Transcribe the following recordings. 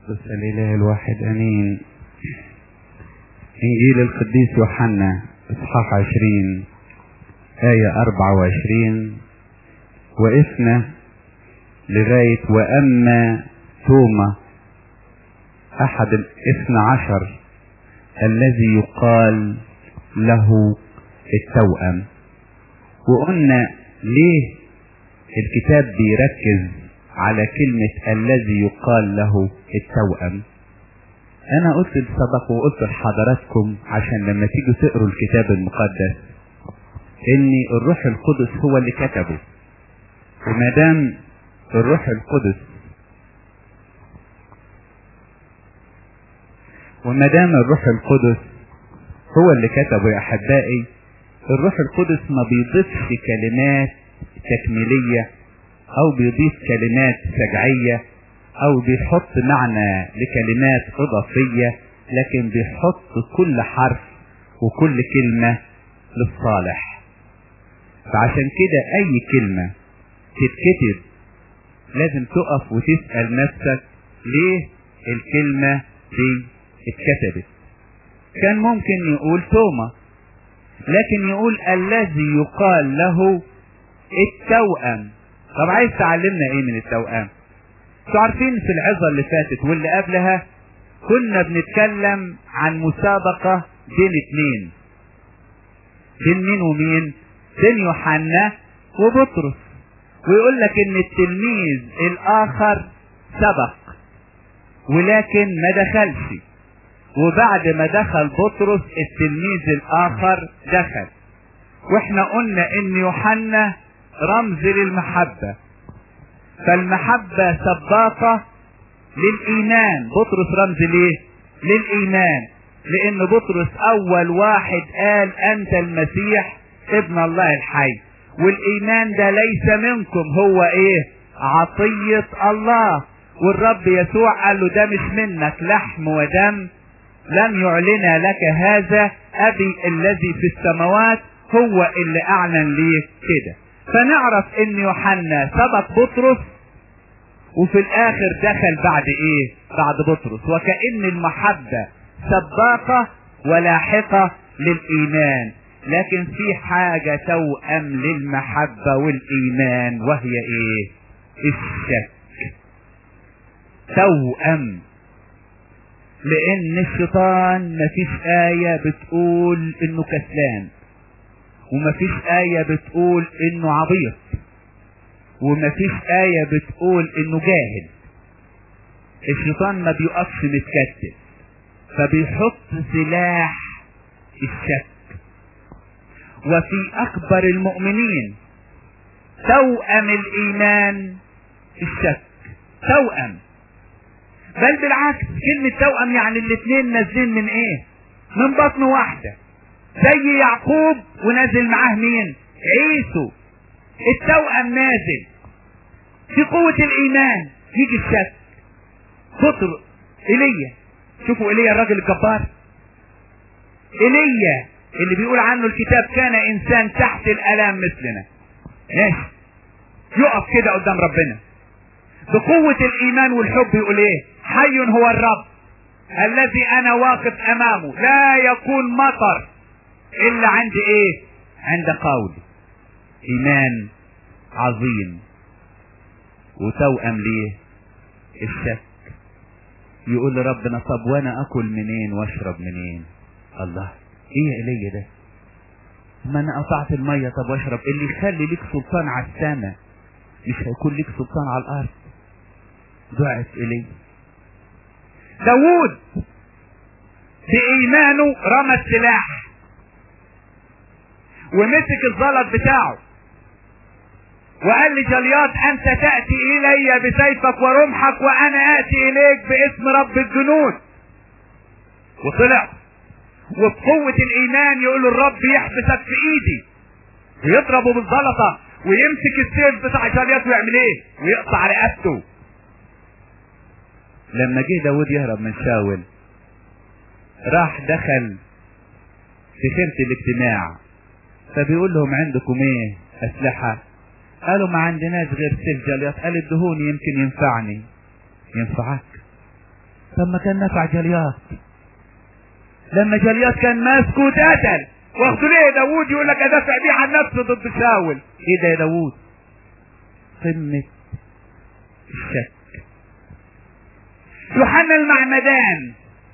بس الإله الواحد أمين إنجيل القديس يوحنا إصحاح عشرين آية أربعة وعشرين وقفنا لغاية وأما توما أحد الاثنى عشر الذي يقال له التوأم وقلنا ليه الكتاب بيركز على كلمة الذي يقال له التوأم انا قلت لسبق وقلت لحضراتكم عشان لما تيجوا تقروا الكتاب المقدس ان الروح القدس هو اللي كتبه وما دام الروح القدس وما دام الروح القدس هو اللي كتبه يا احبائي الروح القدس ما بيضيفش كلمات تكميليه او بيضيف كلمات سجعيه او بيحط معنى لكلمات اضافيه لكن بيحط كل حرف وكل كلمه للصالح فعشان كده اي كلمه تتكتب لازم تقف وتسال نفسك ليه الكلمه دي اتكتبت كان ممكن يقول توما لكن يقول الذي يقال له التوأم طب عايز تعلمنا ايه من التوأم انتوا عارفين في العظة اللي فاتت واللي قبلها كنا بنتكلم عن مسابقة بين اتنين بين مين ومين بين يوحنا وبطرس ويقول لك ان التلميذ الاخر سبق ولكن ما دخلش وبعد ما دخل بطرس التلميذ الاخر دخل واحنا قلنا ان يوحنا رمز للمحبة فالمحبة سباقة للإيمان بطرس رمز ليه للإيمان لأن بطرس أول واحد قال أنت المسيح ابن الله الحي والإيمان ده ليس منكم هو إيه عطية الله والرب يسوع قال له ده مش منك لحم ودم لم يعلن لك هذا أبي الذي في السماوات هو اللي أعلن ليك كده فنعرف ان يوحنا سبق بطرس وفي الاخر دخل بعد ايه بعد بطرس وكأن المحبة سباقة ولاحقة للايمان لكن في حاجة توأم للمحبة والايمان وهي ايه الشك توأم لان الشيطان مفيش آية بتقول انه كسلان ومفيش آية بتقول إنه عبيط ومفيش آية بتقول إنه جاهل الشيطان ما بيقفش متكتف فبيحط سلاح الشك وفي أكبر المؤمنين توأم الإيمان الشك توأم بل بالعكس كلمة توأم يعني الاتنين نازلين من ايه من بطن واحده زي يعقوب ونازل معاه مين عيسو التوأم نازل في قوة الإيمان يجي الشك خطر إيليا شوفوا إيليا الراجل الجبار إيليا اللي بيقول عنه الكتاب كان إنسان تحت الآلام مثلنا ماشي يقف كده قدام ربنا بقوة الإيمان والحب يقول إيه حي هو الرب الذي أنا واقف أمامه لا يكون مطر الا عند ايه عند قول ايمان عظيم وتوأم ليه الشك يقول لربنا طب وانا اكل منين واشرب منين الله ايه يا ايليا ده ما انا قطعت المية طب واشرب اللي يخلي ليك سلطان على السماء مش هيكون ليك سلطان على الارض ضعف ايليا داوود بإيمانه رمى السلاح ومسك الزلط بتاعه وقال لجليات انت تأتي الي بسيفك ورمحك وانا اتي اليك باسم رب الجنود وطلع وبقوة الايمان يقول الرب يحبسك في ايدي ويضربه بالزلطة ويمسك السيف بتاع جليات ويعمل ايه ويقطع رقبته لما جه داود يهرب من شاول راح دخل في خيرة الاجتماع فبيقول لهم عندكم ايه اسلحة قالوا ما عندناش غير سيف جليات قال ادهوني يمكن ينفعني ينفعك طب ما كان نفع جليات لما جليات كان ماسكه واتقتل واخده ليه يا داوود يقول لك ادافع بيه عن نفسي ضد شاول ايه ده يا داوود قمة الشك يوحنا المعمدان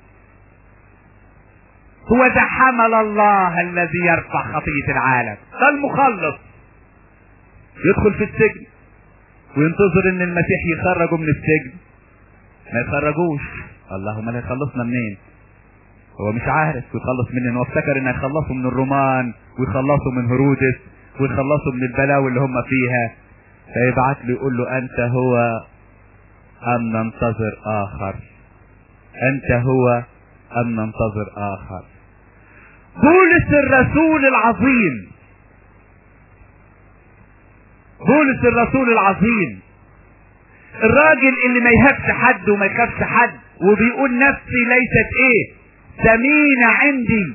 هو ذا حمل الله الذي يرفع خطية العالم ده المخلص يدخل في السجن وينتظر ان المسيح يخرجه من السجن ما يخرجوش اللهم لا يخلصنا منين هو مش عارف يخلص منين هو افتكر انه يخلصوا من الرومان ويخلصوا من هرودس ويخلصوا من البلاوي اللي هم فيها فيبعت له يقول له انت هو ام ننتظر اخر انت هو ام ننتظر اخر بولس الرسول العظيم بولس الرسول العظيم الراجل اللي ما يهبش حد وما يخافش حد وبيقول نفسي ليست ايه ثمينة عندي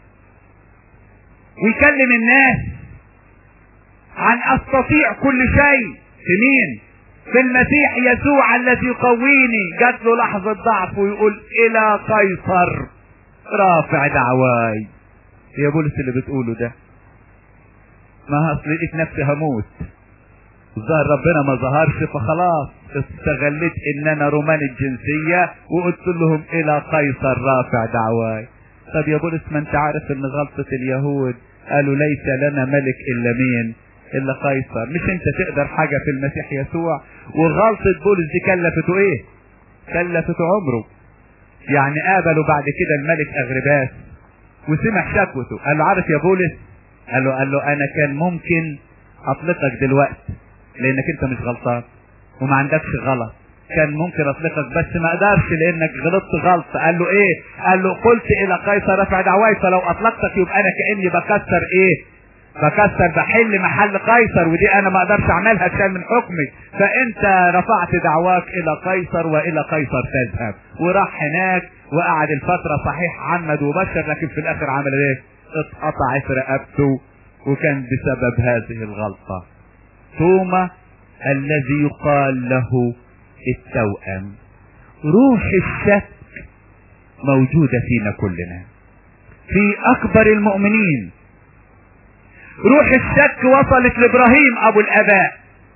ويكلم الناس عن استطيع كل شيء في مين في المسيح يسوع الذي يقويني جات له لحظة ضعف ويقول الى قيصر رافع دعواي يا بولس اللي بتقوله ده ما اصل لقيت نفسي هموت ظهر ربنا ما ظهرش فخلاص استغلت ان انا روماني الجنسية وقلت لهم الى قيصر رافع دعواي طب يا بولس ما انت عارف ان غلطة اليهود قالوا ليس لنا ملك الا مين الا قيصر مش انت تقدر حاجة في المسيح يسوع وغلطة بولس دي كلفته ايه كلفته عمره يعني قابلوا بعد كده الملك اغرباس وسمع شكوته قال له عارف يا بولس قال له قال له انا كان ممكن اطلقك دلوقتي لانك انت مش غلطان وما عندكش غلط كان ممكن اطلقك بس ما اقدرش لانك غلطت غلط قال له ايه قال له قلت الى قيصر رفع دعواي فلو اطلقتك يبقى انا كاني بكسر ايه بكسر بحل محل قيصر ودي انا ما اقدرش اعملها عشان من حكمي فانت رفعت دعواك الى قيصر والى قيصر تذهب وراح هناك وقعد الفترة صحيح عمد وبشر لكن في الاخر عمل ايه اتقطعت رقبته وكان بسبب هذه الغلطة ثم الذي يقال له التوأم روح الشك موجودة فينا كلنا في اكبر المؤمنين روح الشك وصلت لابراهيم ابو الاباء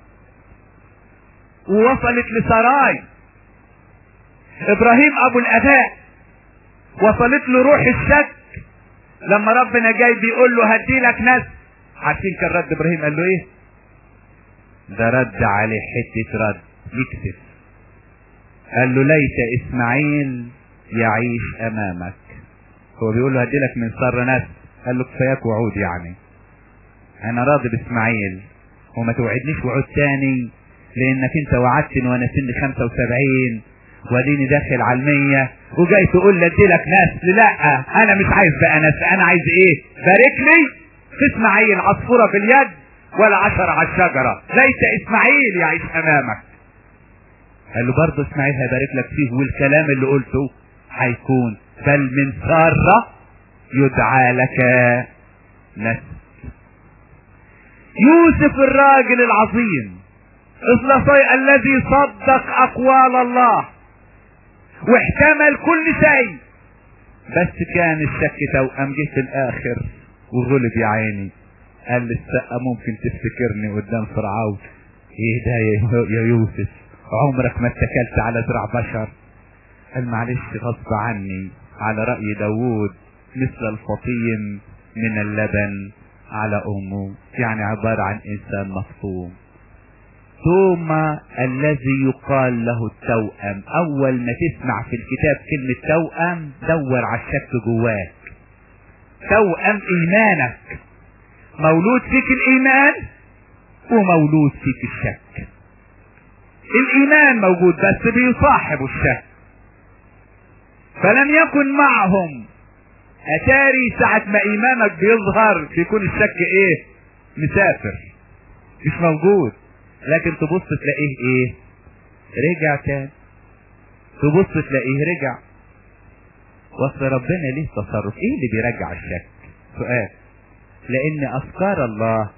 ووصلت لسراي ابراهيم ابو الاباء وصلت له روح الشك لما ربنا جاي بيقول له هدي لك ناس عارفين كان رد ابراهيم قال له ايه ده رد عليه حتة رد يكسف قال له ليت اسماعيل يعيش امامك هو بيقول له هدي لك من سر ناس قال له كفاياك وعود يعني انا راضي باسماعيل وما توعدنيش وعود تاني لانك انت وعدتني وانا سني 75 واديني داخل على المية وجاي تقول لي اديلك ناس لا انا مش عايز بقى ناس انا عايز ايه بارك لي في اسماعيل عصفورة في اليد ولا عشرة على الشجرة ليس اسماعيل يعيش امامك قال له برضه اسماعيل هيبارك لك فيه والكلام اللي قلته هيكون بل من سارة يدعى لك نسل يوسف الراجل العظيم اصلصي الذي صدق اقوال الله واحتمل كل شيء بس كان الشك توأم جه في الاخر وغلب يا عيني قال للسقة ممكن تفتكرني قدام فرعون ايه ده يا يوسف عمرك ما اتكلت على ذراع بشر قال معلش غصب عني على رأي داوود مثل الفطيم من اللبن على امه يعني عبارة عن انسان مفطوم ثم الذي يقال له التوأم اول ما تسمع في الكتاب كلمة توأم دور على الشك جواك توأم ايمانك مولود فيك الايمان ومولود فيك الشك الايمان موجود بس بيصاحب الشك فلم يكن معهم اتاري ساعة ما ايمانك بيظهر بيكون الشك ايه مسافر مش موجود لكن تبص تلاقيه ايه رجع تاني تبص تلاقيه رجع وصل ربنا ليه تصرف ايه اللي بيرجع الشك سؤال لان افكار الله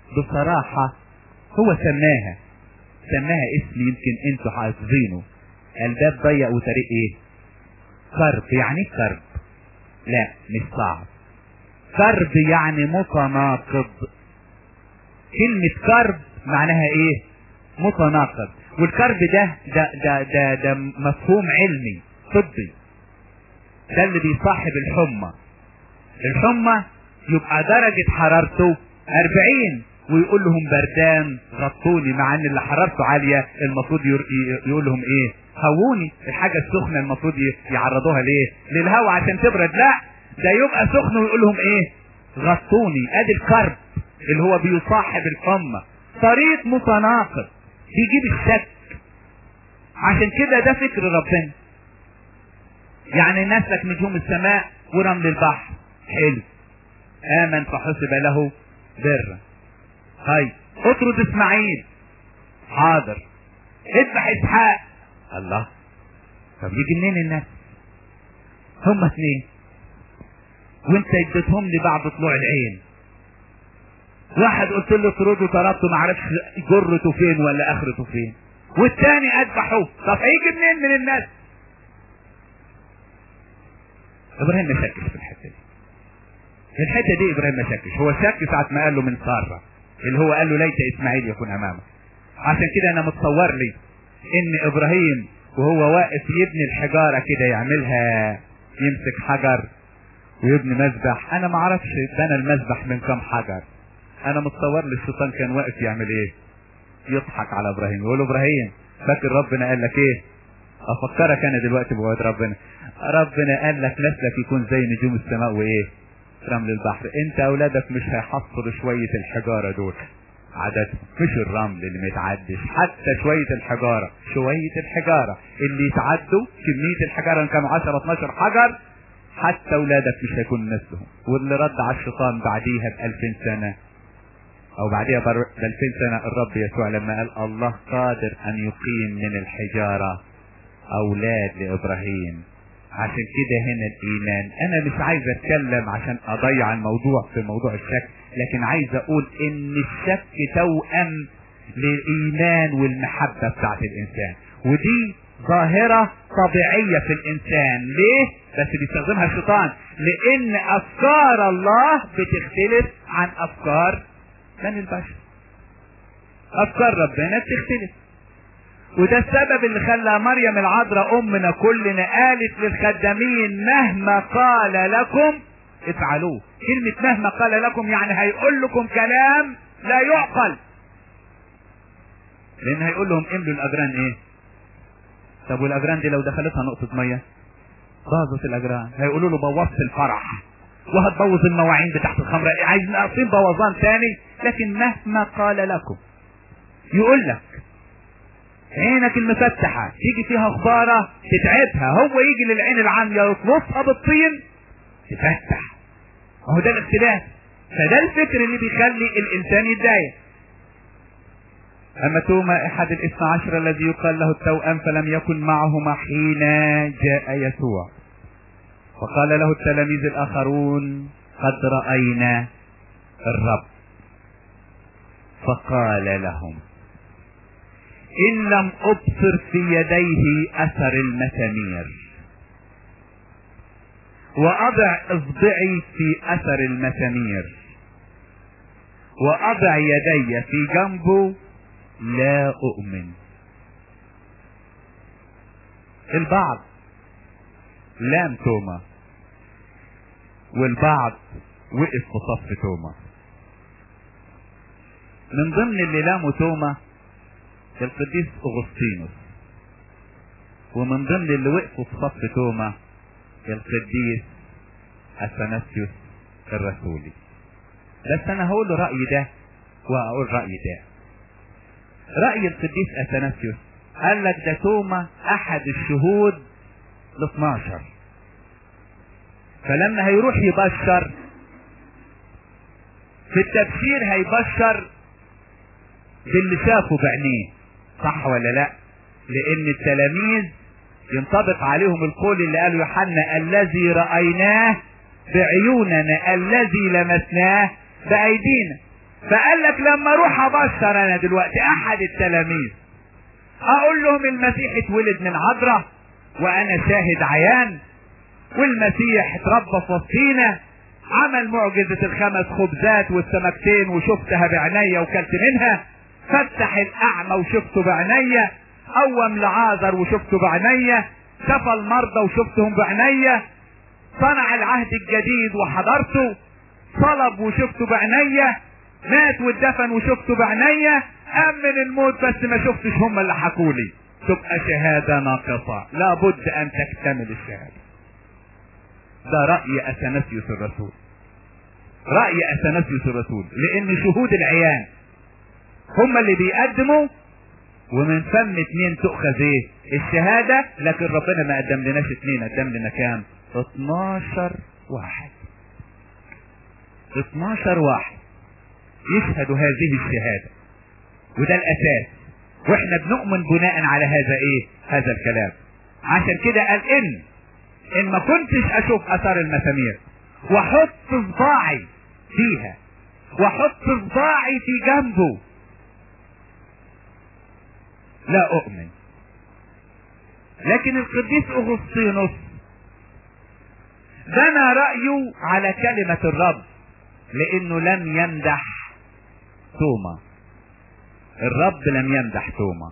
بصراحة هو سماها سماها اسم يمكن انتوا حافظينه الباب ضيق وطريق ايه كرب يعني إيه كرب لا مش صعب كرب يعني متناقض كلمة كرب معناها ايه متناقض والكرب ده ده ده ده, ده مفهوم علمي طبي ده اللي بيصاحب الحمى الحمى يبقى درجة حرارته 40 ويقول لهم بردان غطوني مع ان اللي حرارته عالية المفروض يقول لهم ايه هوني الحاجة السخنة المفروض يعرضوها ليه للهواء عشان تبرد لا ده يبقى سخن ويقول لهم ايه غطوني ادي الكرب اللي هو بيصاحب الحمى طريق متناقض بيجيب الشك عشان كده ده فكر ربنا يعني نسلك نجوم السماء ورمل البحر حلو امن فحسب له برا هاي اطرد اسماعيل حاضر اذبح اسحاق الله طب يجي منين الناس هم اثنين وانت اديتهم لي بعد طلوع العين واحد قلت له اطرده طردته ما عرفش جرته فين ولا اخرته فين والتاني اذبحه طب هيجي منين من الناس ابراهيم ما شكش في الحته دي في الحته دي ابراهيم ما شكش هو شك ساعه ما قال له من ساره اللي هو قال له ليت اسماعيل يكون امامك عشان كده انا متصور لي ان ابراهيم وهو واقف يبني الحجاره كده يعملها يمسك حجر ويبني مذبح انا ما اعرفش بنى المذبح من كام حجر انا متصور لي الشيطان كان واقف يعمل ايه يضحك على ابراهيم يقول له ابراهيم فاكر ربنا قال لك ايه افكرك انا دلوقتي بوعد ربنا ربنا قال لك نسلك يكون زي نجوم السماء وايه رمل البحر انت اولادك مش هيحصلوا شوية الحجارة دول عددهم مش الرمل اللي ما يتعدش حتى شوية الحجارة شوية الحجارة اللي يتعدوا كمية الحجارة ان كانوا 10 12 حجر حتى اولادك مش هيكون نسلهم واللي رد على الشيطان بعديها ب 2000 سنة او بعديها ب 2000 سنة الرب يسوع لما قال الله قادر ان يقيم من الحجارة اولاد لابراهيم عشان كده هنا الايمان انا مش عايز اتكلم عشان اضيع الموضوع في موضوع الشك لكن عايز اقول ان الشك توأم للايمان والمحبة بتاعت الانسان ودي ظاهرة طبيعية في الانسان ليه بس بيستخدمها الشيطان لان افكار الله بتختلف عن افكار بني البشر افكار ربنا بتختلف وده السبب اللي خلى مريم العذراء امنا كلنا قالت للخدامين مهما قال لكم افعلوه كلمة مهما قال لكم يعني هيقول لكم كلام لا يعقل لان هيقول لهم املوا الاجران ايه طب والاجران دي لو دخلتها نقطة مية باظت الاجران هيقولوا له بوظت الفرح وهتبوظ المواعين بتاعت الخمرة عايزين ناقصين بوظان تاني لكن مهما قال لكم يقول لك عينك المفتحة تيجي فيها خبارة تتعبها هو يجي للعين العامية يطلصها بالطين تفتح وهو ده الاختلاف فده الفكر اللي بيخلي الانسان يتضايق اما توما احد الاثنى عشر الذي يقال له التوأم فلم يكن معهما حين جاء يسوع فقال له التلاميذ الاخرون قد رأينا الرب فقال لهم إن لم أبصر في يديه أثر المسامير وأضع إصبعي في أثر المسامير وأضع يدي في جنبه لا أؤمن البعض لام توما والبعض وقف في صف توما من ضمن اللي لاموا توما القديس اغسطينوس ومن ضمن اللي وقفوا في صف توما القديس اثناسيوس الرسولي بس انا هقول له رايي ده واقول رايي ده راي القديس اثناسيوس قال لك ده توما احد الشهود ال 12 فلما هيروح يبشر في التبشير هيبشر باللي شافه بعينيه صح ولا لا لان التلاميذ ينطبق عليهم القول اللي قاله يوحنا الذي رأيناه بعيوننا الذي لمسناه بأيدينا فقال لك لما اروح ابشر انا دلوقتي احد التلاميذ اقول لهم المسيح اتولد من عذراء وانا شاهد عيان والمسيح اتربى في وسطينا عمل معجزة الخمس خبزات والسمكتين وشفتها بعينيا وكلت منها فتح الاعمى وشفته بعينيا قوم لعازر وشفته بعينيا شفى المرضى وشفتهم بعينيا صنع العهد الجديد وحضرته صلب وشفته بعينيا مات واتدفن وشفته بعينيا قام من الموت بس ما شفتش هم اللي حكولي تبقى شهادة ناقصة لابد ان تكتمل الشهادة ده رأي اثناسيوس الرسول رأي اثناسيوس الرسول لان شهود العيان هم اللي بيقدموا ومن فم اتنين تؤخذ ايه الشهادة لكن ربنا ما قدم لناش اتنين قدم لنا كام 12 واحد 12 واحد يشهدوا هذه الشهادة وده الاساس واحنا بنؤمن بناء على هذا ايه هذا الكلام عشان كده قال ان ان ما كنتش اشوف اثار المسامير واحط صباعي فيها واحط صباعي في جنبه لا اؤمن لكن القديس اغسطينوس بنى رايه على كلمة الرب لانه لم يمدح توما الرب لم يمدح توما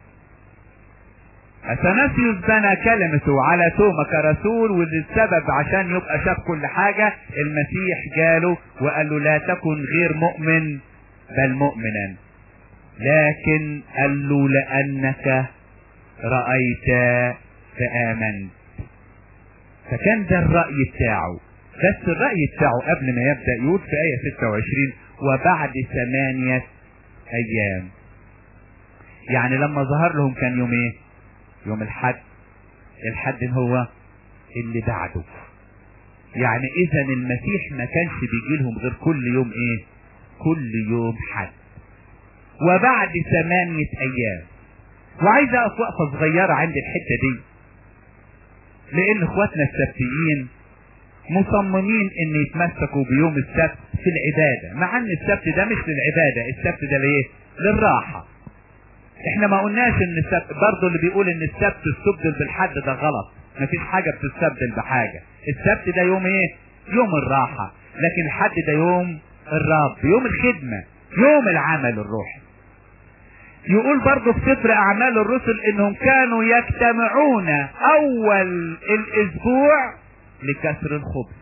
اثناسيوس بنى كلمته على توما كرسول وللسبب عشان يبقى شاف كل حاجة المسيح جاله وقال له لا تكن غير مؤمن بل مؤمنا لكن قال له لانك رأيت فآمنت فكان ده الرأي بتاعه بس الرأي بتاعه قبل ما يبدأ يقول في آية 26 وبعد ثمانية أيام يعني لما ظهر لهم كان يوم ايه يوم الحد الحد هو اللي بعده يعني اذا المسيح ما كانش بيجي لهم غير كل يوم ايه كل يوم حد وبعد ثمانية ايام وعايز اقف وقفة صغيرة عند الحتة دي لان اخواتنا السبتيين مصممين ان يتمسكوا بيوم السبت في العبادة مع ان السبت ده مش للعبادة السبت ده ليه للراحة احنا ما قلناش ان السبت برضه اللي بيقول ان السبت استبدل بالحد ده غلط مفيش حاجة بتستبدل بحاجة السبت ده يوم ايه يوم الراحة لكن الحد ده يوم الرب يوم الخدمة يوم العمل الروحي يقول برضه في سفر اعمال الرسل انهم كانوا يجتمعون اول الاسبوع لكسر الخبز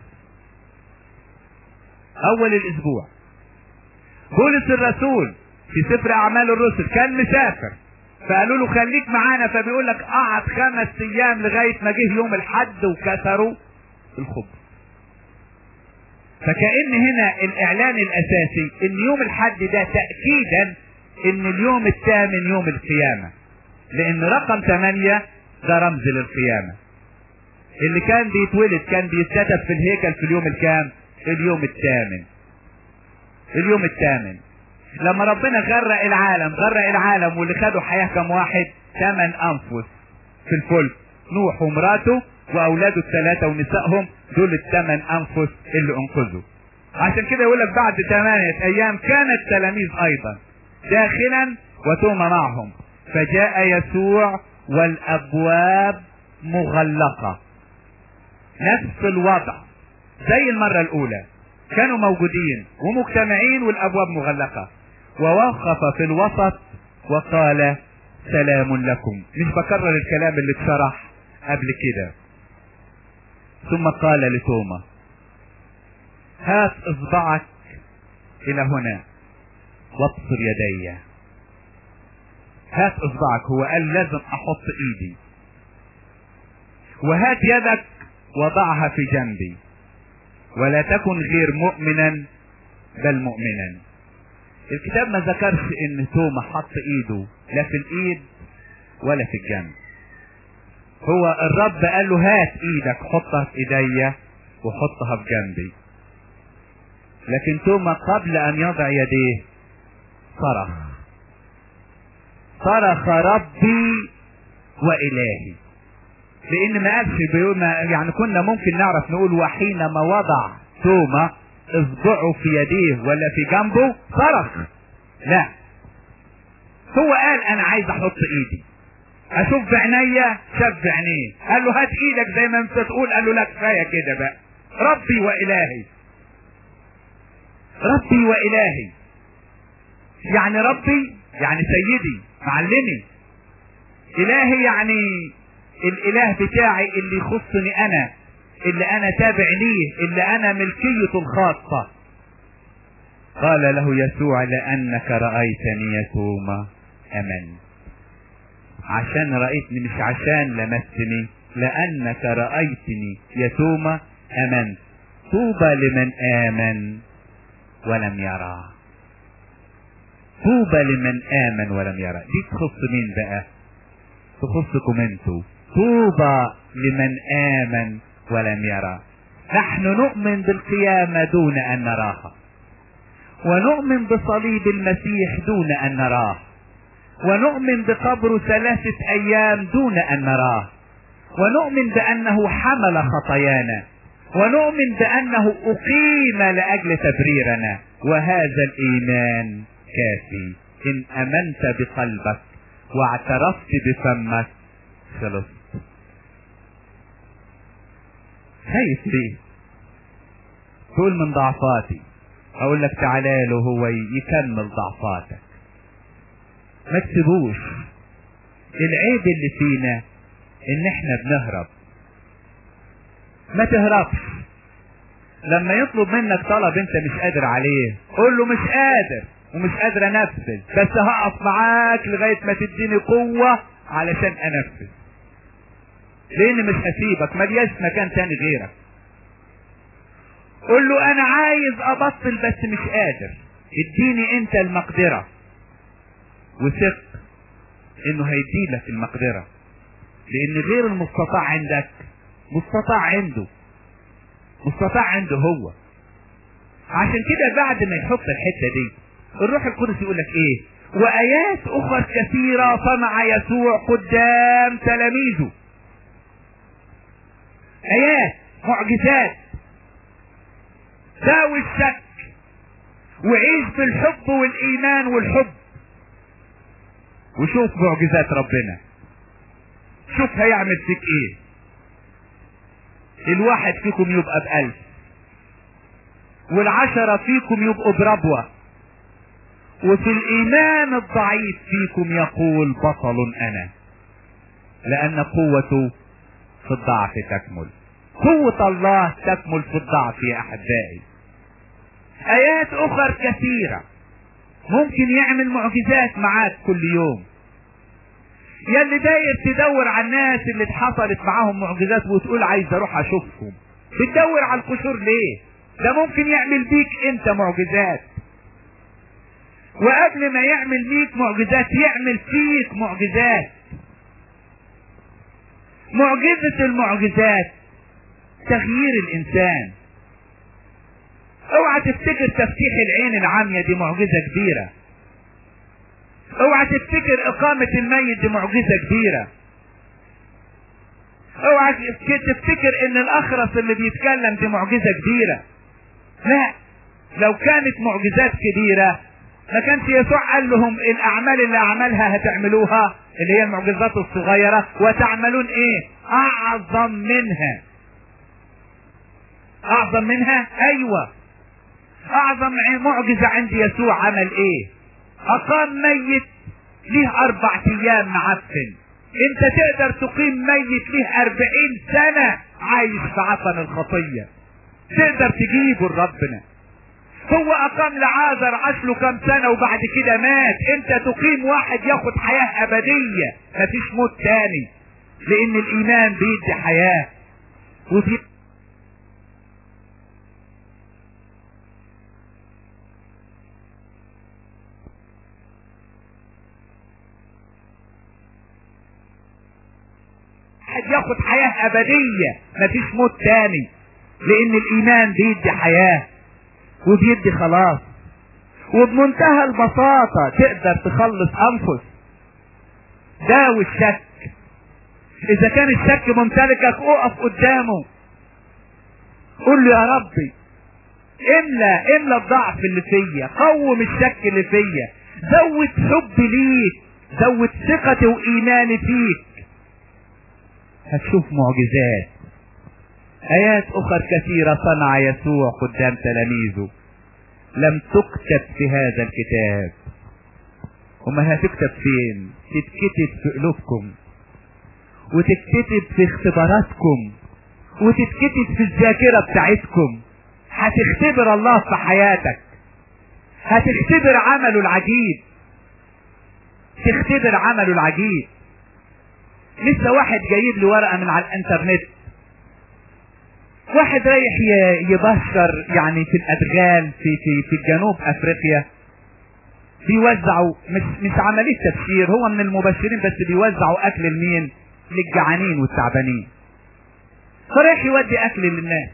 اول الاسبوع بولس الرسول في سفر اعمال الرسل كان مسافر فقالوا له خليك معانا فبيقول لك قعد خمس ايام لغايه ما جه يوم الحد وكسروا الخبز فكأن هنا الاعلان الاساسي ان يوم الحد ده تأكيدا ان اليوم الثامن يوم القيامة لان رقم ثمانية ده رمز للقيامة اللي كان بيتولد كان بيتكتب في الهيكل في اليوم الكام اليوم الثامن اليوم الثامن لما ربنا غرق العالم غرق العالم واللي خدوا حياة كم واحد ثمان انفس في الفلك نوح ومراته واولاده الثلاثة ونسائهم دول الثمان انفس اللي انقذوا عشان كده يقول لك بعد ثمانية ايام كان التلاميذ ايضا داخلا وتوما معهم فجاء يسوع والابواب مغلقة نفس الوضع زي المرة الاولى كانوا موجودين ومجتمعين والابواب مغلقة ووقف في الوسط وقال سلام لكم مش بكرر الكلام اللي اتشرح قبل كده ثم قال لتوما هات اصبعك الى هنا وابصر يدي هات اصبعك هو قال لازم احط ايدي وهات يدك وضعها في جنبي ولا تكن غير مؤمنا بل مؤمنا الكتاب ما ذكرش ان توما حط ايده لا في الايد ولا في الجنب هو الرب قال له هات ايدك حطها في ايديا وحطها في جنبي لكن توما قبل ان يضع يديه صرخ صرخ ربي والهي لان ما قالش بيقول ما يعني كنا ممكن نعرف نقول وحينما وضع توما اصبعه في يديه ولا في جنبه صرخ لا هو قال انا عايز احط ايدي اشوف بعينيا شاف بعينيه قال له هات ايدك زي ما انت تقول قال له لا كفايه كده بقى ربي والهي ربي والهي يعني ربي يعني سيدي معلمي الهي يعني الاله بتاعي اللي يخصني انا اللي انا تابع ليه اللي انا ملكيته الخاصة قال له يسوع لانك رأيتني يتوما امن عشان رأيتني مش عشان لمستني لانك رأيتني يتوما امنت طوبى لمن امن ولم يرى طوبى لمن امن ولم يرى دي تخص مين بقى تخصكم انتوا طوبى لمن امن ولم يرى نحن نؤمن بالقيامة دون ان نراها ونؤمن بصليب المسيح دون ان نراه ونؤمن بقبره ثلاثة ايام دون ان نراه ونؤمن بانه حمل خطايانا ونؤمن بانه اقيم لاجل تبريرنا وهذا الايمان كافي ان امنت بقلبك واعترفت بفمك خلصت خايف ليه تقول من ضعفاتي اقول لك تعالى له هو يكمل ضعفاتك ما تسيبوش العيب اللي فينا ان احنا بنهرب ما تهربش لما يطلب منك طلب انت مش قادر عليه قول له مش قادر ومش قادر انفذ بس هقف معاك لغاية ما تديني قوة علشان انفذ لان مش هسيبك ملياش مكان تاني غيرك قول له انا عايز ابطل بس مش قادر اديني انت المقدرة وثق انه هيديلك المقدرة لان غير المستطاع عندك مستطاع عنده مستطاع عنده هو عشان كده بعد ما يحط الحتة دي الروح القدس يقول لك ايه وايات اخرى كثيرة صنع يسوع قدام تلاميذه ايات معجزات داوي الشك وعيش بالحب والايمان والحب وشوف معجزات ربنا شوف هيعمل فيك ايه الواحد فيكم يبقى بألف والعشرة فيكم يبقوا بربوة وفي الإيمان الضعيف فيكم يقول بطل أنا لأن قوته في الضعف تكمل قوة الله تكمل في الضعف يا أحبائي آيات أخرى كثيرة ممكن يعمل معجزات معاك كل يوم يا اللي داير تدور على الناس اللي اتحصلت معاهم معجزات وتقول عايز اروح اشوفهم بتدور على القشور ليه ده ممكن يعمل بيك انت معجزات وقبل ما يعمل بيك معجزات يعمل فيك معجزات معجزة المعجزات تغيير الانسان اوعى تفتكر تفتيح العين العامية دي معجزة كبيرة اوعى تفتكر اقامة الميت دي معجزة كبيرة اوعى تفتكر ان الاخرس اللي بيتكلم دي معجزة كبيرة لا لو كانت معجزات كبيرة ما كانش يسوع قال لهم الاعمال اللي اعملها هتعملوها اللي هي المعجزات الصغيرة وتعملون ايه اعظم منها اعظم منها ايوه اعظم معجزة عند يسوع عمل ايه اقام ميت ليه اربع ايام معفن انت تقدر تقيم ميت ليه اربعين سنة عايش في عفن الخطية تقدر تجيبه لربنا هو اقام لعازر عاش له كام سنة وبعد كده مات انت تقيم واحد ياخد حياة ابدية مفيش موت تاني لان الايمان بيدي حياة وفي واحد ياخد حياة ابدية مفيش موت تاني لان الايمان بيدي حياة وبيدي خلاص وبمنتهى البساطة تقدر تخلص انفس داوي الشك اذا كان الشك ممتلكك اقف قدامه قول له يا ربي املى املى الضعف اللي فيا قوم الشك اللي فيا زود حبي ليك زود ثقتي وايماني فيك هتشوف معجزات ايات اخر كثيرة صنع يسوع قدام تلاميذه لم تكتب في هذا الكتاب وما هتكتب فين تتكتب في قلوبكم وتتكتب في اختباراتكم وتتكتب في الذاكرة بتاعتكم هتختبر الله في حياتك هتختبر عمله العجيب تختبر عمله العجيب لسه واحد جايب لي ورقة من على الانترنت واحد رايح يبشر يعني في الادغال في في في جنوب افريقيا بيوزعوا مش مش عمليه تبشير هو من المبشرين بس بيوزعوا اكل لمين؟ للجعانين والتعبانين. فرايح يودي اكل للناس.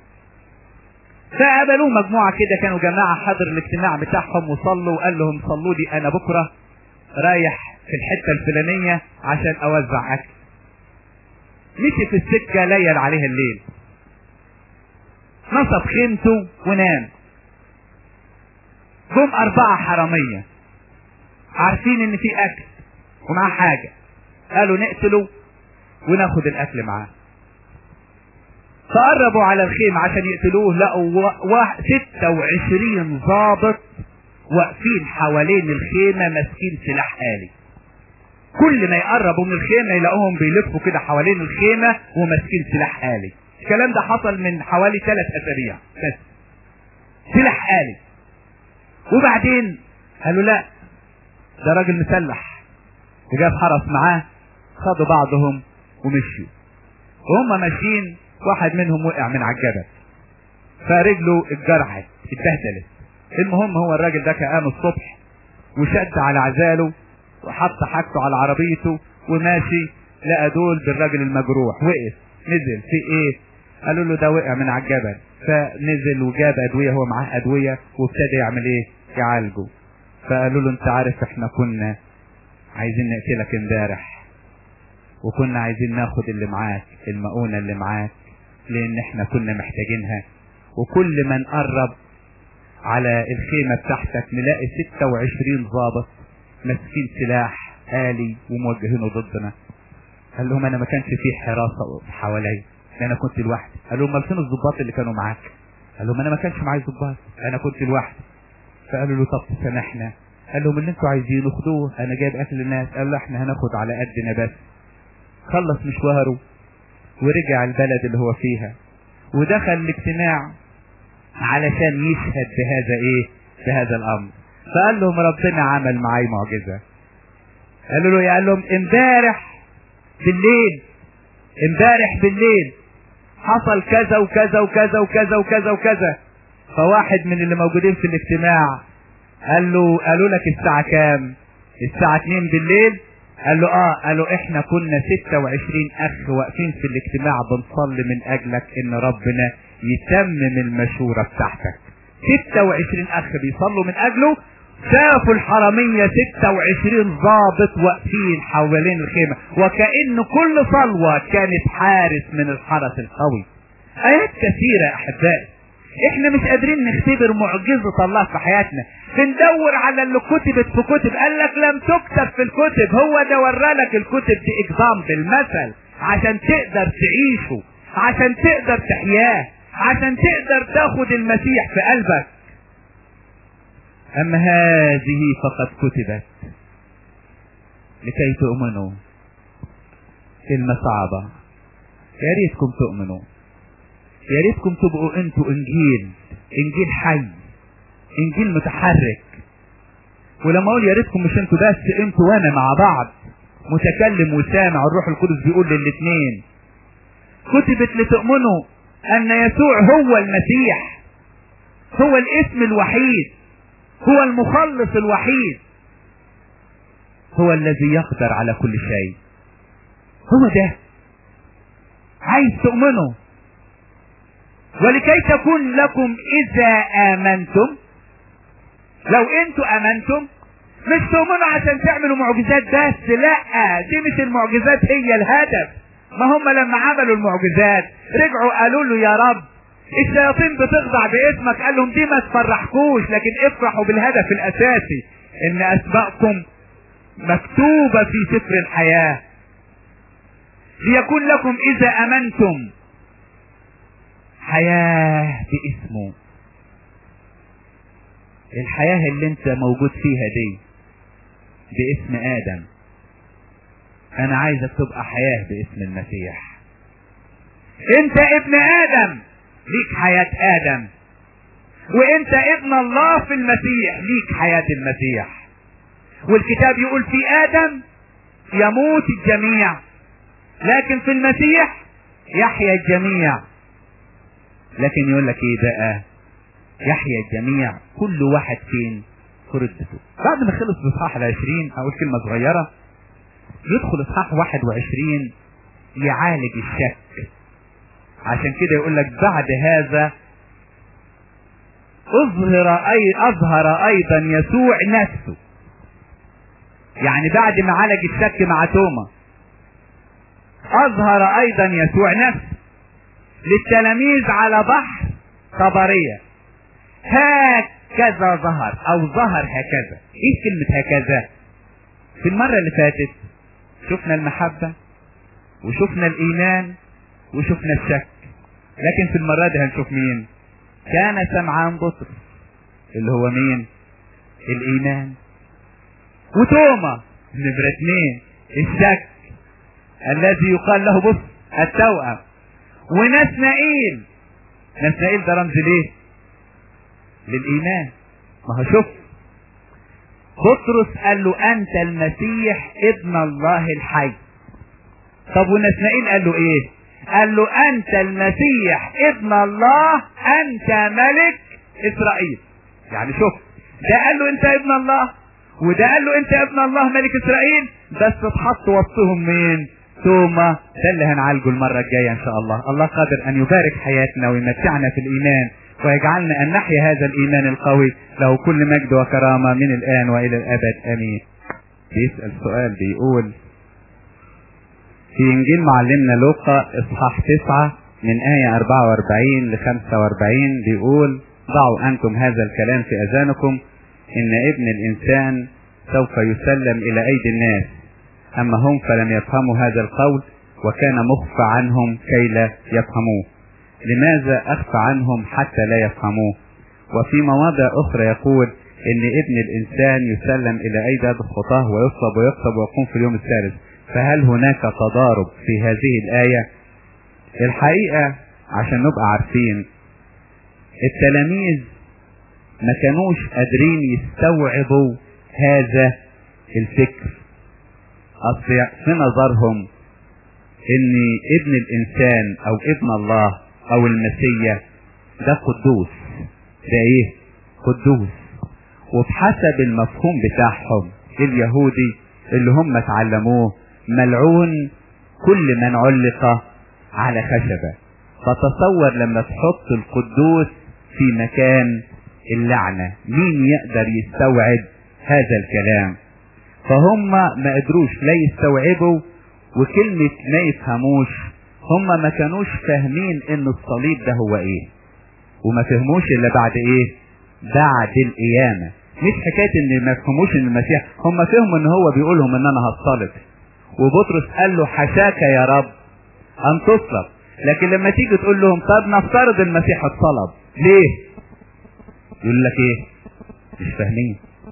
فقابلوه مجموعه كده كانوا جماعه حضر الاجتماع بتاعهم وصلوا وقال لهم صلوا لي انا بكره رايح في الحته الفلانيه عشان اوزع اكل. مشي في السكه ليل عليها الليل. نصب خيمته ونام جم أربعة حرامية عارفين إن في أكل ومعاه حاجة قالوا نقتله وناخد الأكل معاه فقربوا على الخيمة عشان يقتلوه لقوا واحد ستة وعشرين ضابط واقفين حوالين الخيمة ماسكين سلاح آلي كل ما يقربوا من الخيمة يلاقوهم بيلفوا كده حوالين الخيمة وماسكين سلاح آلي الكلام ده حصل من حوالي ثلاث اسابيع بس سلاح آلي وبعدين قالوا لا ده راجل مسلح وجاب حرس معاه خدوا بعضهم ومشيوا وهم ماشيين واحد منهم وقع من على الجبل فرجله اتجرحت اتبهدلت المهم هو الراجل ده كان قام الصبح وشد على عزاله وحط حاجته على عربيته وماشي لقى دول بالراجل المجروح وقف نزل في ايه قالوا له ده وقع من على الجبل فنزل وجاب ادويه هو معاه ادويه وابتدى يعمل ايه يعالجه فقالوا له انت عارف احنا كنا عايزين نقتلك امبارح وكنا عايزين ناخد اللي معاك المؤونة اللي معاك لان احنا كنا محتاجينها وكل ما نقرب على الخيمة بتاعتك نلاقي 26 ضابط ماسكين سلاح آلي وموجهينه ضدنا قال لهم انا ما كانش في حراسة حواليا انا كنت لوحدي قال لهم امال فين الضباط اللي كانوا معاك قال لهم انا ما كانش معايا ضباط انا كنت لوحدي فقالوا له طب سامحنا قال لهم اللي انتوا عايزينه خدوه انا جايب اكل الناس قال له احنا هناخد على قدنا بس خلص مشواره ورجع البلد اللي هو فيها ودخل الاجتماع علشان يشهد بهذا ايه بهذا الامر فقال لهم ربنا عمل معاي معجزه قالوا له قال لهم امبارح بالليل امبارح بالليل حصل كذا وكذا وكذا وكذا وكذا وكذا فواحد من اللي موجودين في الاجتماع قال له قالوا لك الساعة كام الساعة 2 بالليل قال له اه قالوا احنا كنا 26 اخ واقفين في الاجتماع بنصلي من اجلك ان ربنا يتمم المشورة بتاعتك 26 اخ بيصلوا من اجله شافوا الحرامية 26 ضابط واقفين حوالين الخيمة وكأن كل صلوة كانت حارس من الحرس القوي آيات كثيرة يا أحبائي احنا مش قادرين نختبر معجزة الله في حياتنا بندور على اللي كتبت في كتب قال لك لم تكتب في الكتب هو ده ورى لك الكتب دي اكزامبل مثل عشان تقدر تعيشه عشان تقدر تحياه عشان تقدر تاخد المسيح في قلبك اما هذه فقد كتبت لكي تؤمنوا كلمة صعبة يا ريتكم تؤمنوا يا ريتكم تبقوا انتوا انجيل انجيل حي انجيل متحرك ولما اقول يا ريتكم مش انتوا بس انتوا وانا مع بعض متكلم وسامع الروح القدس بيقول للاثنين كتبت لتؤمنوا ان يسوع هو المسيح هو الاسم الوحيد هو المخلص الوحيد هو الذي يقدر على كل شيء هو ده عايز تؤمنوا ولكي تكون لكم اذا امنتم لو انتوا امنتم مش تؤمنوا عشان تعملوا معجزات بس لا دي مش المعجزات هي الهدف ما هم لما عملوا المعجزات رجعوا قالوا له يا رب الشياطين بتخضع باسمك قال لهم دي ما تفرحكوش لكن افرحوا بالهدف الاساسي ان اسماءكم مكتوبة في سفر الحياة ليكون لكم اذا امنتم حياة باسمه الحياة اللي انت موجود فيها دي باسم ادم انا عايزك تبقى حياة باسم المسيح انت ابن ادم ليك حياة ادم وانت ابن الله في المسيح ليك حياة المسيح والكتاب يقول في ادم يموت الجميع لكن في المسيح يحيا الجميع لكن يقول لك ايه بقى يحيا الجميع كل واحد فين في ردته بعد ما خلص الاصحاح العشرين اقول كلمة صغيرة يدخل اصحاح واحد وعشرين يعالج الشك عشان كده يقول لك بعد هذا اظهر اي اظهر ايضا يسوع نفسه يعني بعد ما عالج الشك مع توما اظهر ايضا يسوع نفسه للتلاميذ على بحر طبرية هكذا ظهر او ظهر هكذا ايه كلمة هكذا في المرة اللي فاتت شفنا المحبة وشفنا الايمان وشفنا الشك لكن في المرة دي هنشوف مين كان سمعان بطرس اللي هو مين الايمان وتوما نمرة اتنين الشك الذي يقال له بص التوأم ونسنائيل نسنائيل ده رمز ليه للايمان ما هو شوف بطرس قال له انت المسيح ابن الله الحي طب ونسنائيل قال له ايه قال له انت المسيح ابن الله انت ملك اسرائيل يعني شوف ده قال له انت ابن الله وده قال له انت ابن الله ملك اسرائيل بس اتحط وسطهم مين توما ده اللي هنعالجه المرة الجاية ان شاء الله الله قادر ان يبارك حياتنا ويمتعنا في الايمان ويجعلنا ان نحيا هذا الايمان القوي له كل مجد وكرامة من الان والى الابد امين بيسأل سؤال بيقول في انجيل معلمنا لوقا اصحاح تسعة من آية 44 ل 45 بيقول ضعوا أنتم هذا الكلام في أذانكم إن ابن الإنسان سوف يسلم إلى أيدي الناس أما هم فلم يفهموا هذا القول وكان مخفى عنهم كي لا يفهموه لماذا أخفى عنهم حتى لا يفهموه وفي مواضع أخرى يقول إن ابن الإنسان يسلم إلى أيدي الخطاه ويصلب ويقصب ويقوم في اليوم الثالث فهل هناك تضارب في هذه الآية الحقيقة عشان نبقى عارفين التلاميذ ما كانوش قادرين يستوعبوا هذا الفكر اصل في نظرهم ان ابن الانسان او ابن الله او المسيح ده قدوس ده ايه قدوس وبحسب المفهوم بتاعهم اليهودي اللي هم اتعلموه ملعون كل من علق على خشبة فتصور لما تحط القدوس في مكان اللعنة مين يقدر يستوعب هذا الكلام فهم ما قدروش لا يستوعبوا وكلمة ما يفهموش هم ما كانوش فاهمين ان الصليب ده هو ايه وما فهموش الا بعد ايه بعد القيامة مش حكاية ان ما فهموش ان المسيح هم فهموا ان هو بيقولهم ان انا هتصلب وبطرس قال له حشاك يا رب ان تصلب لكن لما تيجي تقول لهم طب نفترض المسيح اتصلب ليه يقول لك ايه مش فاهمين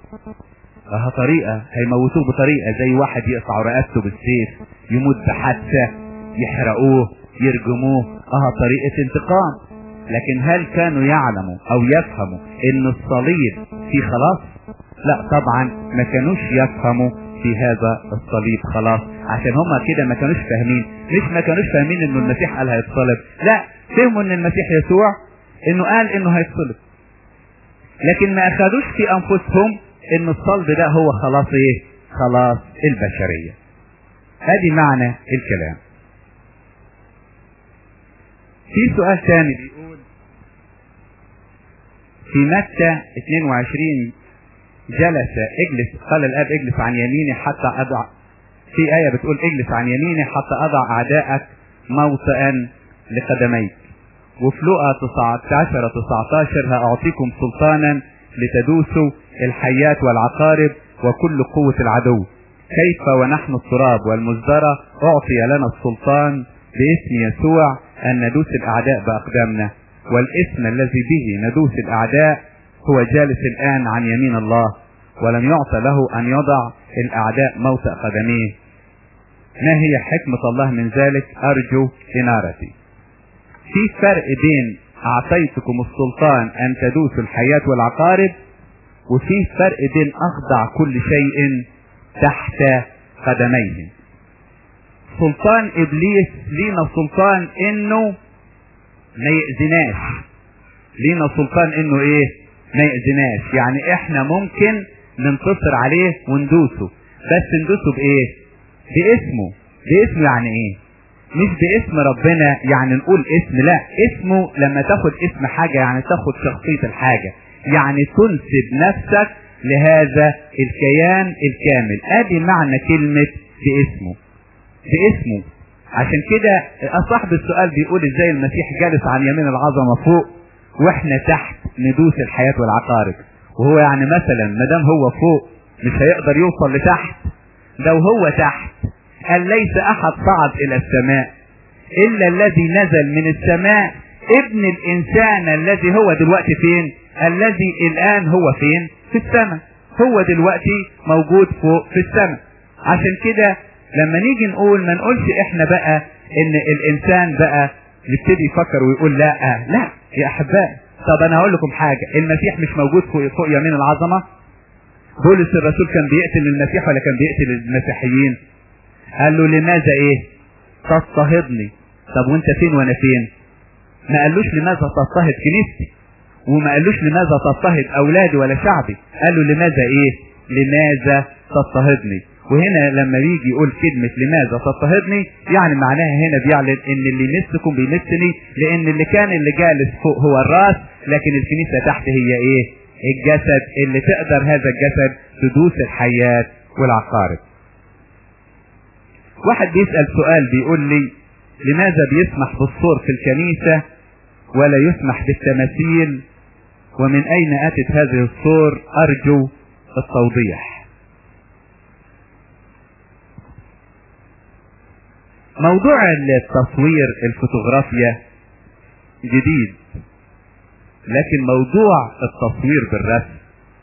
اه طريقة هيموتوه بطريقة زي واحد يقطع رقبته بالسيف يموت بحادثة يحرقوه يرجموه اه طريقة انتقام لكن هل كانوا يعلموا او يفهموا ان الصليب في خلاص لا طبعا ما كانوش يفهموا في هذا الصليب خلاص عشان هما كده ما كانوش فاهمين مش ما كانوش فاهمين انه المسيح قال هيتصلب لا فهموا ان المسيح يسوع انه قال انه هيتصلب لكن ما اخدوش في انفسهم ان الصلب ده هو خلاص ايه خلاص البشرية ادي معنى الكلام في سؤال ثاني بيقول في متى 22 جلس اجلس قال الاب اجلس عن يميني حتى اضع في آية بتقول اجلس عن يميني حتى اضع اعدائك موطئا لقدميك وفي لقا 19 19 هأعطيكم سلطانا لتدوسوا الحيات والعقارب وكل قوة العدو كيف ونحن التراب والمزدرة أعطي لنا السلطان باسم يسوع أن ندوس الأعداء بأقدامنا والاسم الذي به ندوس الأعداء هو جالس الآن عن يمين الله ولم يعطى له أن يضع الأعداء موطئ قدميه ما هي حكمة الله من ذلك أرجو إنارتي في فرق بين أعطيتكم السلطان أن تدوسوا الحياة والعقارب وفي فرق بين أخضع كل شيء تحت قدميه سلطان إبليس لينا سلطان إنه ما يأذناش لينا سلطان إنه إيه ما يأذناش يعني إحنا ممكن ننتصر عليه وندوسه بس ندوسه بإيه باسمه باسمه يعني إيه مش باسم ربنا يعني نقول اسم لا اسمه لما تاخد اسم حاجة يعني تاخد شخصية الحاجة يعني تنسب نفسك لهذا الكيان الكامل ادي معنى كلمة باسمه باسمه عشان كده صاحب السؤال بيقول ازاي المسيح جالس عن يمين العظمة فوق واحنا تحت ندوس الحياة والعقارب وهو يعني مثلا ما دام هو فوق مش هيقدر يوصل لتحت لو هو تحت قال ليس احد صعد الى السماء الا الذي نزل من السماء ابن الانسان الذي هو دلوقتي فين الذي الان هو فين في السماء هو دلوقتي موجود فوق في السماء عشان كده لما نيجي نقول ما نقولش احنا بقى ان الانسان بقى يبتدي يفكر ويقول لا لا يا احبائي طب انا هقول لكم حاجة المسيح مش موجود فوق, فوق يمين العظمة بولس الرسول كان بيقتل المسيح ولا كان بيقتل المسيحيين قال له لماذا ايه تضطهدني طب وانت فين وانا فين ما قالوش لماذا تضطهد كنيستي وما قالوش لماذا تضطهد اولادي ولا شعبي قال له لماذا ايه لماذا تضطهدني وهنا لما يجي يقول كلمة لماذا تضطهدني يعني معناها هنا بيعلن ان اللي يمسكم بيمسني لان اللي كان اللي جالس فوق هو الراس لكن الكنيسة تحت هي ايه الجسد اللي تقدر هذا الجسد تدوس الحياة والعقارب واحد بيسأل سؤال بيقول لي لماذا بيسمح بالصور في الكنيسة ولا يسمح بالتماثيل ومن اين اتت هذه الصور ارجو التوضيح موضوع التصوير الفوتوغرافيا جديد لكن موضوع التصوير بالرسم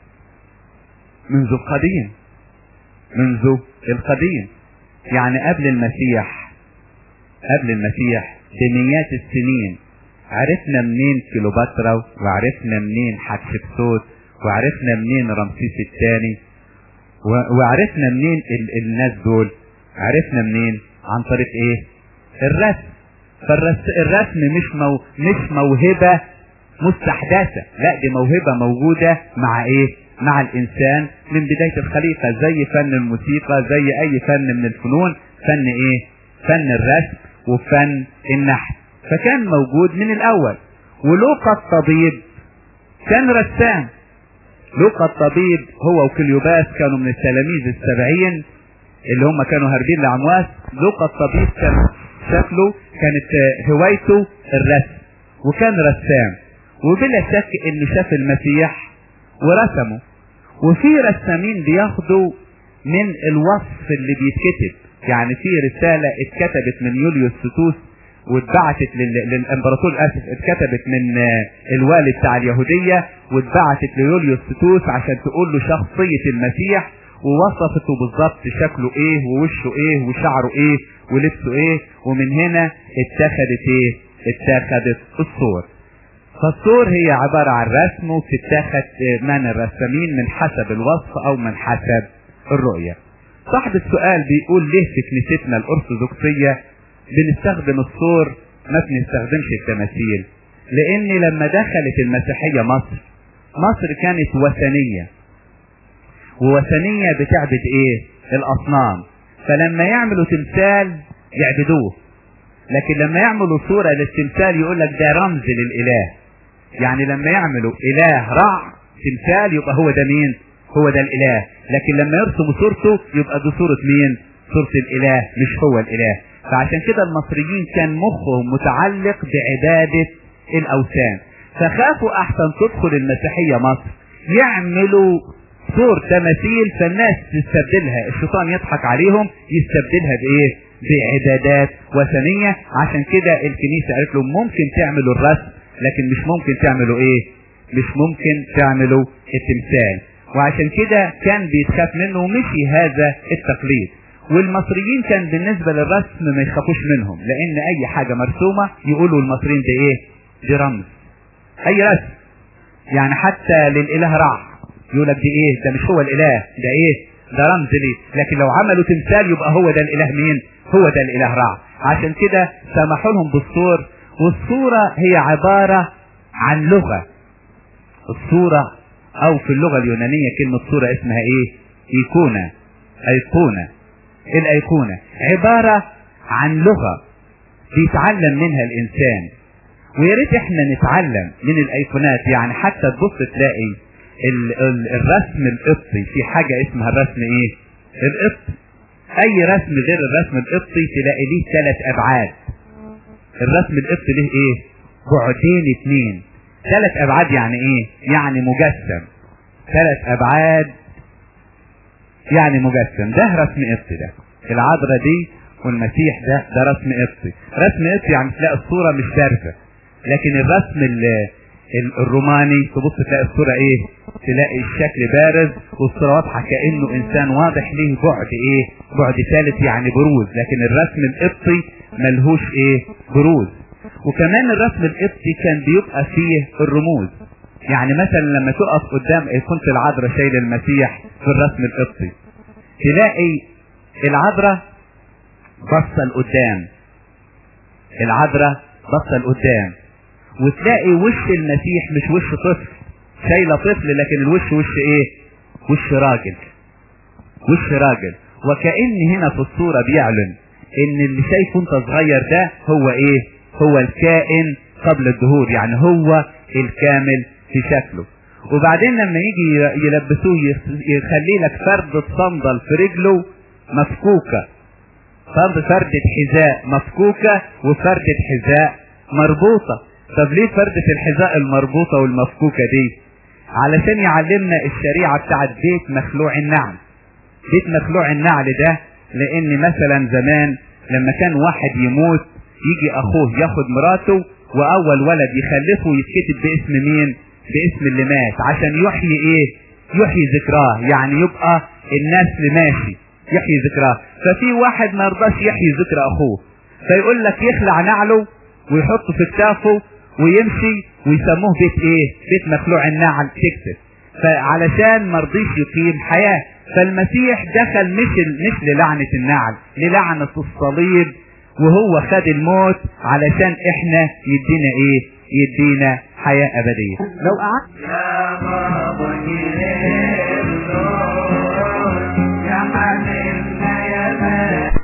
منذ القديم منذ القديم يعني قبل المسيح قبل المسيح بمئات السنين عرفنا منين كيلوباترا وعرفنا منين حتشبسوت وعرفنا منين رمسيس الثاني وعرفنا منين ال الناس دول عرفنا منين عن طريق ايه الرسم فالرسم مش مو مش موهبة مستحدثة لا دي موهبة موجودة مع ايه مع الانسان من بداية الخليقة زي فن الموسيقى زي اي فن من الفنون فن ايه فن الرسم وفن النحت فكان موجود من الاول ولوقا الطبيب كان رسام لوقا الطبيب هو وكليوباس كانوا من التلاميذ السبعين اللي هم كانوا هاربين لعمواس لوقا الطبيب كان شكله كانت هوايته الرسم وكان رسام وبلا شك انه شاف المسيح ورسمه وفي رسامين بياخدوا من الوصف اللي بيتكتب يعني في رسالة اتكتبت من يوليوس ستوس واتبعتت للامبراطور اسف اتكتبت من الوالي بتاع اليهودية واتبعتت ليوليوس ستوس عشان تقول له شخصية المسيح ووصفته بالظبط شكله ايه ووشه ايه وشعره ايه ولبسه ايه ومن هنا اتخذت ايه اتخذت الصور فالصور هي عبارة عن رسم وبتتاخد من الرسامين من حسب الوصف او من حسب الرؤية صاحب السؤال بيقول ليه في كنيستنا الارثوذكسية بنستخدم الصور ما بنستخدمش التماثيل لان لما دخلت المسيحية مصر مصر كانت وثنية ووثنية بتعبد ايه الاصنام فلما يعملوا تمثال يعبدوه لكن لما يعملوا صورة للتمثال يقول لك ده رمز للاله يعني لما يعملوا اله رع تمثال يبقى هو ده مين هو ده الاله لكن لما يرسموا صورته يبقى دي صورة مين صورة الاله مش هو الاله فعشان كده المصريين كان مخهم متعلق بعبادة الاوثان فخافوا احسن تدخل المسيحية مصر يعملوا صور تماثيل فالناس تستبدلها الشيطان يضحك عليهم يستبدلها بايه بعبادات وثنية عشان كده الكنيسة قالت لهم ممكن تعملوا الرسم لكن مش ممكن تعملوا ايه مش ممكن تعملوا التمثال وعشان كده كان بيتخاف منه ومشي هذا التقليد والمصريين كان بالنسبة للرسم ما يخافوش منهم لان اي حاجة مرسومة يقولوا المصريين دي ايه دي رمز اي رسم يعني حتى للاله رع يقول لك دي ايه ده مش هو الاله ده ايه ده رمز ليه لكن لو عملوا تمثال يبقى هو ده الاله مين هو ده الاله رع عشان كده سمحوا لهم بالصور والصورة هي عبارة عن لغة الصورة او في اللغة اليونانية كلمة صورة اسمها ايه ايقونة ايقونة الايقونة عبارة عن لغة بيتعلم منها الانسان ويا ريت احنا نتعلم من الايقونات يعني حتى تبص تلاقي ال ال الرسم القبطي في حاجة اسمها الرسم ايه القبطي اي رسم غير الرسم القبطي تلاقي ليه ثلاث ابعاد الرسم القبطي ليه ايه بعدين اتنين ثلاث ابعاد يعني ايه يعني مجسم ثلاث ابعاد يعني مجسم ده رسم قبطي ده العذراء دي والمسيح ده ده رسم قبطي رسم قبطي يعني تلاقي الصورة مش بارزة لكن الرسم ال الروماني تبص تلاقي الصورة ايه تلاقي الشكل بارز والصورة واضحة كأنه انسان واضح ليه بعد ايه بعد ثالث يعني بروز لكن الرسم القبطي ملهوش ايه بروز وكمان الرسم القبطي كان بيبقى فيه الرموز يعني مثلا لما تقف قدام ايقونة العذراء شايل المسيح في الرسم القبطي تلاقي العذراء بصة لقدام العذراء بصة لقدام وتلاقي وش المسيح مش وش طفل شايله طفل لكن الوش وش ايه وش راجل وش راجل وكأن هنا في الصورة بيعلن ان اللي شايفه انت صغير ده هو ايه هو الكائن قبل الظهور يعني هو الكامل في شكله وبعدين لما يجي يلبسوه يخلي لك فردة صندل في رجله مفكوكة فرد فردة حذاء مفكوكة وفردة حذاء مربوطة طب ليه فردة الحذاء المربوطة والمفكوكة دي علشان يعلمنا الشريعة بتاعت بيت مخلوع النعل بيت مخلوع النعل ده لان مثلا زمان لما كان واحد يموت يجي اخوه ياخد مراته واول ولد يخلفه يتكتب باسم مين باسم اللي مات عشان يحيي ايه يحيي ذكراه يعني يبقى النسل ماشي يحيي ذكراه ففي واحد ما يرضاش يحيي ذكر اخوه فيقول لك يخلع نعله ويحطه في كتافه ويمشي ويسموه بيت ايه بيت مخلوع النعل تكتب فعلشان مرضيش يقيم حياة فالمسيح دخل مش مش للعنة النعل للعنة الصليب وهو خد الموت علشان احنا يدينا ايه يدينا حياة ابدية لو قعدت يا بابا يا حبيبنا يا بابا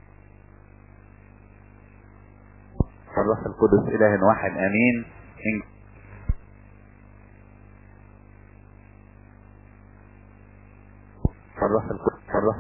الروح القدس اله واحد امين